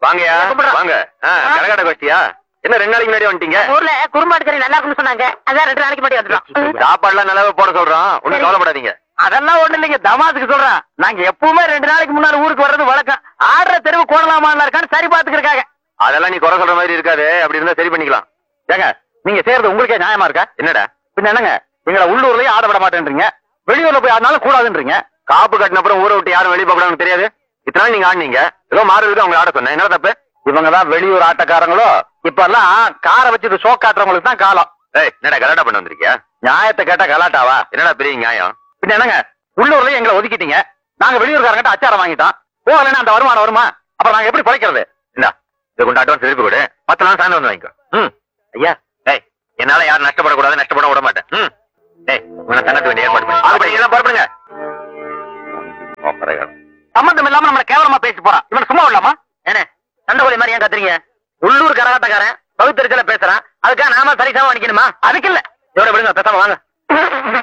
வாங்கயா கும்பிடுறோம். வாங்க ஆ, ஆ. கரகாட்ட கோஷ்டியா என்ன ரெண்டு நாளைக்கு முன்னாடி வந்துட்டீங்க ஊர்ல குறும்பாடு கறி நல்லா இருக்குன்னு சொன்னாங்க அதான் ரெண்டு நாளைக்கு முன்னாடி வந்துட்டோம் சாப்பாடுலாம் நல்லாவே போட சொல்றோம் ஒண்ணும் சரி. கவலைப்படாதீங்க அதெல்லாம் ஒண்ணு இல்லைங்க தமாசுக்கு சொல்றேன் நாங்க எப்பவுமே ரெண்டு நாளைக்கு முன்னாடி ஊருக்கு வர்றது வழக்கம் ஆடுற தெருவு கோணலாமா இருக்கான்னு சரி பாத்துக்கிறக்காக அதெல்லாம் நீ குறை சொல்ற மாதிரி இருக்காது அப்படி இருந்தா சரி பண்ணிக்கலாம் ஏங்க நீங்க செய்யறது உங்களுக்கே நியாயமா இருக்கா என்னடா பின்ன என்னங்க எங்களை உள்ளூர்லயே ஆட விட மாட்டேன்றீங்க வெளியூர்ல போய் ஆடினாலும் கூடாதுன்றீங்க காப்பு கட்டின அப்புறம் ஊரை விட்டு யாரும் வெளியே போகக்கூடாதுன்னு தெரியாது இத்தனை நாள் நீங்க ஆடுனீங்க ஏதோ மாறுறதுக்கு அவங்க ஆட சொன்னேன் என்ன தப்பு இவங்க தான் வெளியூர் ஆட்டக்காரங்களோ இப்ப எல்லாம் காரை வச்சு ஷோ காட்டுறவங்களுக்கு தான் காலம் ஏய் என்னடா கலாட்டா பண்ண வந்திருக்கியா நியாயத்தை கேட்டா கலாட்டாவா என்னடா பெரிய நியாயம் பின்ன என்னங்க உள்ளூர்லயே எங்களை ஒதுக்கிட்டீங்க நாங்க வெளியூர்காரங்கிட்ட அச்சாரம் வாங்கிட்டோம் போகலன்னா அந்த வருமானம் வருமா அப்புறம் நாங்க எப்படி பிழைக்கிறது இந்தா இதை கொண்டு அட்வான்ஸ் திருப்பி கொடு பத்து நாள் சாயந்தரம் வந்து வாங்கிக்கோ ம் ஐயா ஏய் என்னால யாரும் நஷ்டப்படக்கூடாது நஷ்டப்பட விட மாட்டேன் ம் ஏய் உன தங்கத்து வேண்டிய ஏற்பாடு பண்ணு அப்படி எல்லாம் புறப்படுங்க அப்புறம் சம்பந்தம் இல்லாம நம்மள கேவலமா பேசி போறான் இவன் சும்மா விடலாமா ஏனே சண்டை மாதிரி ஏன் கத்துறீங்க உள்ளூர் கரகாட்டக்காரன் பகுத்தறிச்சல பேசுறான் அதுக்காக நாம சரிசமா நிக்கணுமா அதுக்கு இல்ல இதோட விடுங்க பேசாம வாங்க